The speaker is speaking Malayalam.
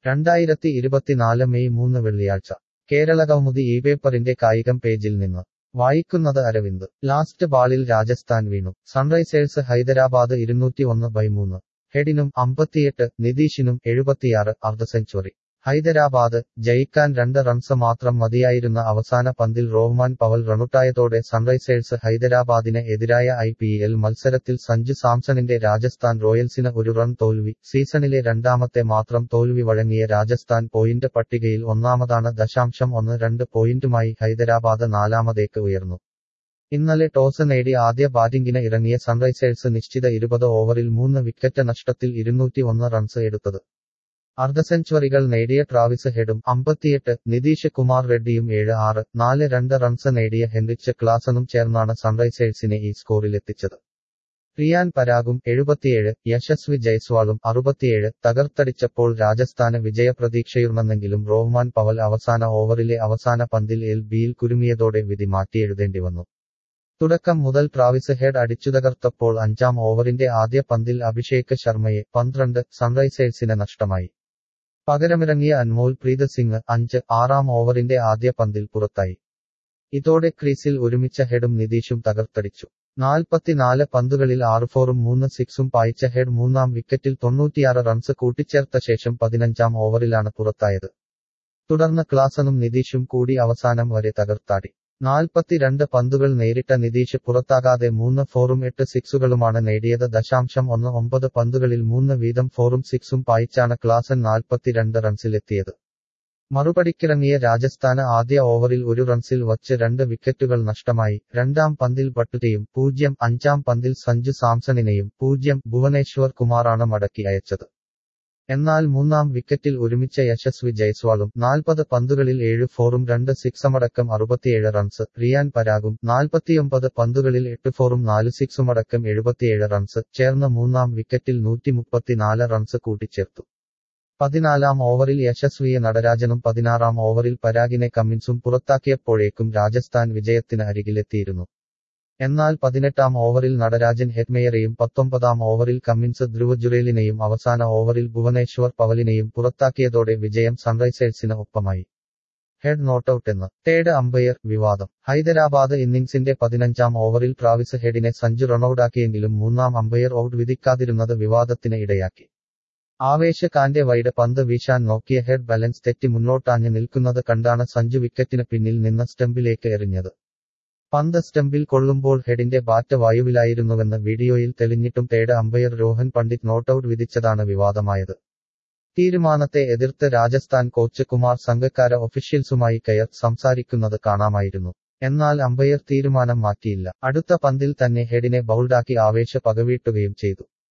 രണ്ടായിരത്തി ഇരുപത്തിനാല് മെയ് മൂന്ന് വെള്ളിയാഴ്ച കേരള കൗമുദി ഈ പേപ്പറിന്റെ കായികം പേജിൽ നിന്ന് വായിക്കുന്നത് അരവിന്ദ് ലാസ്റ്റ് ബാളിൽ രാജസ്ഥാൻ വീണു സൺറൈസേഴ്സ് ഹൈദരാബാദ് ഇരുന്നൂറ്റി ഒന്ന് ബൈ മൂന്ന് ഹെഡിനും അമ്പത്തിയെട്ട് നിതീഷിനും എഴുപത്തിയാറ് അർദ്ധ സെഞ്ചുറി ഹൈദരാബാദ് ജയിക്കാൻ രണ്ട് റൺസ് മാത്രം മതിയായിരുന്ന അവസാന പന്തിൽ റോഹ്മാൻ പവൽ റണുട്ടായതോടെ സൺറൈസേഴ്സ് ഹൈദരാബാദിന് എതിരായ ഐ പി എൽ മത്സരത്തിൽ സഞ്ജു സാംസണിന്റെ രാജസ്ഥാൻ റോയൽസിന് ഒരു റൺ തോൽവി സീസണിലെ രണ്ടാമത്തെ മാത്രം തോൽവി വഴങ്ങിയ രാജസ്ഥാൻ പോയിന്റ് പട്ടികയിൽ ഒന്നാമതാണ് ദശാംശം ഒന്ന് രണ്ട് പോയിന്റുമായി ഹൈദരാബാദ് നാലാമതേക്ക് ഉയർന്നു ഇന്നലെ ടോസ് നേടി ആദ്യ ബാറ്റിംഗിന് ഇറങ്ങിയ സൺറൈസേഴ്സ് നിശ്ചിത ഇരുപത് ഓവറിൽ മൂന്ന് വിക്കറ്റ് നഷ്ടത്തിൽ ഇരുന്നൂറ്റി ഒന്ന് റൺസ് എടുത്തത് അർദ്ധ സെഞ്ചുറികൾ നേടിയ ട്രാവിസ് ഹെഡും അമ്പത്തിയെട്ട് നിതീഷ് കുമാർ റെഡ്ഡിയും ഏഴ് ആറ് നാല് രണ്ട് റൺസ് നേടിയ ഹെൻറിച്ച് ക്ലാസനും ചേർന്നാണ് സൺറൈസേഴ്സിനെ ഈ സ്കോറിലെത്തിച്ചത് റിയാൻ പരാഗും എഴുപത്തിയേഴ് യശസ്വി ജയ്സ്വാളും അറുപത്തിയേഴ് തകർത്തടിച്ചപ്പോൾ രാജസ്ഥാന് വിജയപ്രതീക്ഷയുണ്ടെന്നെങ്കിലും റോഹ്മാൻ പവൽ അവസാന ഓവറിലെ അവസാന പന്തിൽ എൽ ബിയിൽ കുരുങ്ങിയതോടെ വിധി മാറ്റിയെഴുതേണ്ടി വന്നു തുടക്കം മുതൽ ട്രാവിസ് ഹെഡ് അടിച്ചുതകർത്തപ്പോൾ അഞ്ചാം ഓവറിന്റെ ആദ്യ പന്തിൽ അഭിഷേക് ശർമ്മയെ പന്ത്രണ്ട് സൺറൈസേഴ്സിന് നഷ്ടമായി പകരമിറങ്ങിയ അൻമോൽ പ്രീത് സിംഗ് അഞ്ച് ആറാം ഓവറിന്റെ ആദ്യ പന്തിൽ പുറത്തായി ഇതോടെ ക്രീസിൽ ഒരുമിച്ച ഹെഡും നിതീഷും തകർത്തടിച്ചു നാൽപ്പത്തിനാല് പന്തുകളിൽ ആറ് ഫോറും മൂന്ന് സിക്സും പായിച്ച ഹെഡ് മൂന്നാം വിക്കറ്റിൽ തൊണ്ണൂറ്റിയാറ് റൺസ് കൂട്ടിച്ചേർത്ത ശേഷം പതിനഞ്ചാം ഓവറിലാണ് പുറത്തായത് തുടർന്ന് ക്ലാസനും നിതീഷും കൂടി അവസാനം വരെ തകർത്താടി നാൽപ്പത്തിരണ്ട് പന്തുകൾ നേരിട്ട നിതീഷ് പുറത്താകാതെ മൂന്ന് ഫോറും എട്ട് സിക്സുകളുമാണ് നേടിയത് ദശാംശം ഒന്ന് ഒമ്പത് പന്തുകളിൽ മൂന്ന് വീതം ഫോറും സിക്സും പായിച്ചാണ് ക്ലാസൻ നാൽപ്പത്തിരണ്ട് റൺസിലെത്തിയത് മറുപടിക്കിറങ്ങിയ രാജസ്ഥാന് ആദ്യ ഓവറിൽ ഒരു റൺസിൽ വച്ച് രണ്ട് വിക്കറ്റുകൾ നഷ്ടമായി രണ്ടാം പന്തിൽ ബട്ടുടെയും പൂജ്യം അഞ്ചാം പന്തിൽ സഞ്ജു സാംസണിനെയും പൂജ്യം ഭുവനേശ്വർ കുമാറാണ് മടക്കി അയച്ചത് എന്നാൽ മൂന്നാം വിക്കറ്റിൽ ഒരുമിച്ച യശസ്വി ജയ്സ്വാളും നാൽപ്പത് പന്തുകളിൽ ഏഴ് ഫോറും രണ്ട് സിക്സമടക്കം അറുപത്തിയേഴ് റൺസ് റിയാൻ പരാഗും നാൽപ്പത്തിയൊമ്പത് പന്തുകളിൽ എട്ട് ഫോറും നാല് സിക്സുമടക്കം എഴുപത്തിയേഴ് റൺസ് ചേർന്ന് മൂന്നാം വിക്കറ്റിൽ നൂറ്റി മുപ്പത്തിനാല് റൺസ് കൂട്ടിച്ചേർത്തു പതിനാലാം ഓവറിൽ യശസ്വിയെ നടരാജനും പതിനാറാം ഓവറിൽ പരാഗിനെ കമ്മിൻസും പുറത്താക്കിയപ്പോഴേക്കും രാജസ്ഥാൻ വിജയത്തിന് അരികിലെത്തിയിരുന്നു എന്നാൽ പതിനെട്ടാം ഓവറിൽ നടരാജൻ ഹെറ്റ്മേയറെയും പത്തൊമ്പതാം ഓവറിൽ കമ്മിൻസ് ധ്രുവ ജുറേലിനെയും അവസാന ഓവറിൽ ഭുവനേശ്വർ പവലിനെയും പുറത്താക്കിയതോടെ വിജയം സൺറൈസേഴ്സിന് ഒപ്പമായി ഹെഡ് നോട്ടൌട്ട് എന്ന് തേർഡ് അമ്പയർ വിവാദം ഹൈദരാബാദ് ഇന്നിംഗ്സിന്റെ പതിനഞ്ചാം ഓവറിൽ ട്രാവിസ് ഹെഡിനെ സഞ്ജു റണ്ണൌട്ടാക്കിയെങ്കിലും മൂന്നാം അമ്പയർ ഔട്ട് വിധിക്കാതിരുന്നത് വിവാദത്തിന് ഇടയാക്കി ആവേശ കാന്റെ വൈഡ് പന്ത് വീശാൻ നോക്കിയ ഹെഡ് ബാലൻസ് തെറ്റി മുന്നോട്ടാഞ്ഞു നിൽക്കുന്നത് കണ്ടാണ് സഞ്ജു വിക്കറ്റിന് പിന്നിൽ നിന്ന് സ്റ്റംപിലേക്ക് എറിഞ്ഞത് പന്ത് സ്റ്റംപിൽ കൊള്ളുമ്പോൾ ഹെഡിന്റെ ബാറ്റ് വായുവിലായിരുന്നുവെന്ന് വീഡിയോയിൽ തെളിഞ്ഞിട്ടും തേട് അമ്പയർ രോഹൻ പണ്ഡിറ്റ് നോട്ടൌട്ട് വിധിച്ചതാണ് വിവാദമായത് തീരുമാനത്തെ എതിർത്ത് രാജസ്ഥാൻ കോച്ച് കുമാർ സംഘക്കാര ഒഫീഷ്യൽസുമായി കയർ സംസാരിക്കുന്നത് കാണാമായിരുന്നു എന്നാൽ അമ്പയർ തീരുമാനം മാറ്റിയില്ല അടുത്ത പന്തിൽ തന്നെ ഹെഡിനെ ബൗൾഡാക്കി ആവേശ പകവീട്ടുകയും ചെയ്തു